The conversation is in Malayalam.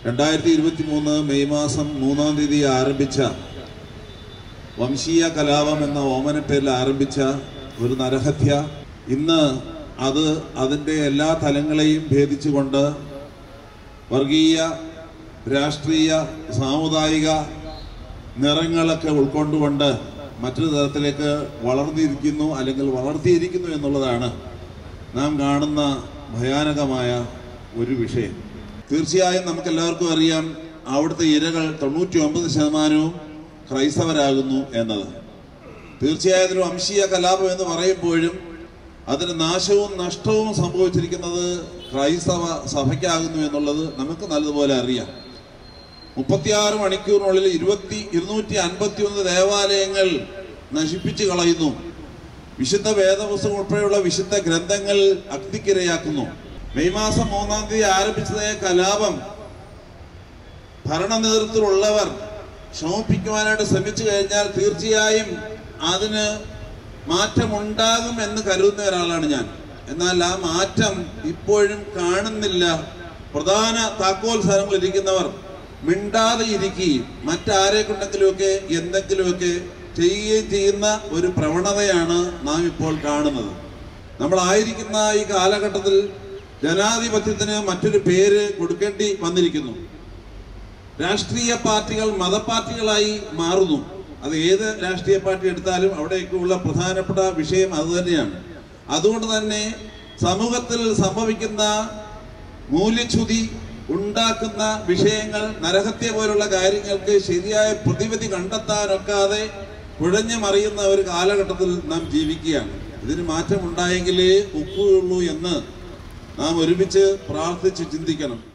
രണ്ടായിരത്തി ഇരുപത്തി മൂന്ന് മെയ് മാസം മൂന്നാം തീയതി ആരംഭിച്ച വംശീയ കലാപം എന്ന ഓമനപ്പേരിൽ ആരംഭിച്ച ഒരു നരഹത്യ ഇന്ന് അത് അതിൻ്റെ എല്ലാ തലങ്ങളെയും ഭേദിച്ചുകൊണ്ട് വർഗീയ രാഷ്ട്രീയ സാമുദായിക നിറങ്ങളൊക്കെ ഉൾക്കൊണ്ടുകൊണ്ട് മറ്റൊരു തരത്തിലേക്ക് വളർന്നിരിക്കുന്നു അല്ലെങ്കിൽ വളർത്തിയിരിക്കുന്നു എന്നുള്ളതാണ് നാം കാണുന്ന ഭയാനകമായ ഒരു വിഷയം തീർച്ചയായും നമുക്ക് എല്ലാവർക്കും അറിയാം അവിടുത്തെ ഇരകൾ തൊണ്ണൂറ്റി ഒമ്പത് ശതമാനവും ക്രൈസ്തവരാകുന്നു എന്നത് തീർച്ചയായും ഒരു വംശീയ കലാപം എന്ന് പറയുമ്പോഴും അതിന് നാശവും നഷ്ടവും സംഭവിച്ചിരിക്കുന്നത് ക്രൈസ്തവ സഭയ്ക്കാകുന്നു എന്നുള്ളത് നമുക്ക് നല്ലതുപോലെ അറിയാം മുപ്പത്തിയാറ് മണിക്കൂറിനുള്ളിൽ ഇരുപത്തി ഇരുന്നൂറ്റി അൻപത്തി ഒന്ന് ദേവാലയങ്ങൾ നശിപ്പിച്ചു കളയുന്നു വിശുദ്ധ വേദപുസ്തകം ഉൾപ്പെടെയുള്ള വിശുദ്ധ ഗ്രന്ഥങ്ങൾ അഗ്നിക്കിരയാക്കുന്നു മെയ് മാസം മൂന്നാം തീയതി ആരംഭിച്ചതായ കലാപം ഭരണ നേതൃത്വത്തിലുള്ളവർ ശമിപ്പിക്കുവാനായിട്ട് ശ്രമിച്ചു കഴിഞ്ഞാൽ തീർച്ചയായും അതിന് മാറ്റമുണ്ടാകും എന്ന് കരുതുന്ന ഒരാളാണ് ഞാൻ എന്നാൽ ആ മാറ്റം ഇപ്പോഴും കാണുന്നില്ല പ്രധാന താക്കോൽ സ്ഥലങ്ങളിൽ ഇരിക്കുന്നവർ മിണ്ടാതെ ഇരിക്കുകയും മറ്റാരെ കൊണ്ടെങ്കിലുമൊക്കെ എന്തെങ്കിലുമൊക്കെ ചെയ്യുകയും ചെയ്യുന്ന ഒരു പ്രവണതയാണ് നാം ഇപ്പോൾ കാണുന്നത് നമ്മളായിരിക്കുന്ന ഈ കാലഘട്ടത്തിൽ ജനാധിപത്യത്തിന് മറ്റൊരു പേര് കൊടുക്കേണ്ടി വന്നിരിക്കുന്നു രാഷ്ട്രീയ പാർട്ടികൾ മതപാർട്ടികളായി മാറുന്നു അത് ഏത് രാഷ്ട്രീയ പാർട്ടി എടുത്താലും അവിടേക്കുള്ള പ്രധാനപ്പെട്ട വിഷയം അതുതന്നെയാണ് അതുകൊണ്ട് തന്നെ സമൂഹത്തിൽ സംഭവിക്കുന്ന മൂല്യച്യുതി ഉണ്ടാക്കുന്ന വിഷയങ്ങൾ നരഹത്യ പോലുള്ള കാര്യങ്ങൾക്ക് ശരിയായ പ്രതിവിധി കണ്ടെത്താനൊക്കാതെ കുഴഞ്ഞു മറിയുന്ന ഒരു കാലഘട്ടത്തിൽ നാം ജീവിക്കുകയാണ് ഇതിന് മാറ്റമുണ്ടായെങ്കിലേ ഒക്കുകയുള്ളൂ എന്ന് നാം ഒരുമിച്ച് പ്രാർത്ഥിച്ച് ചിന്തിക്കണം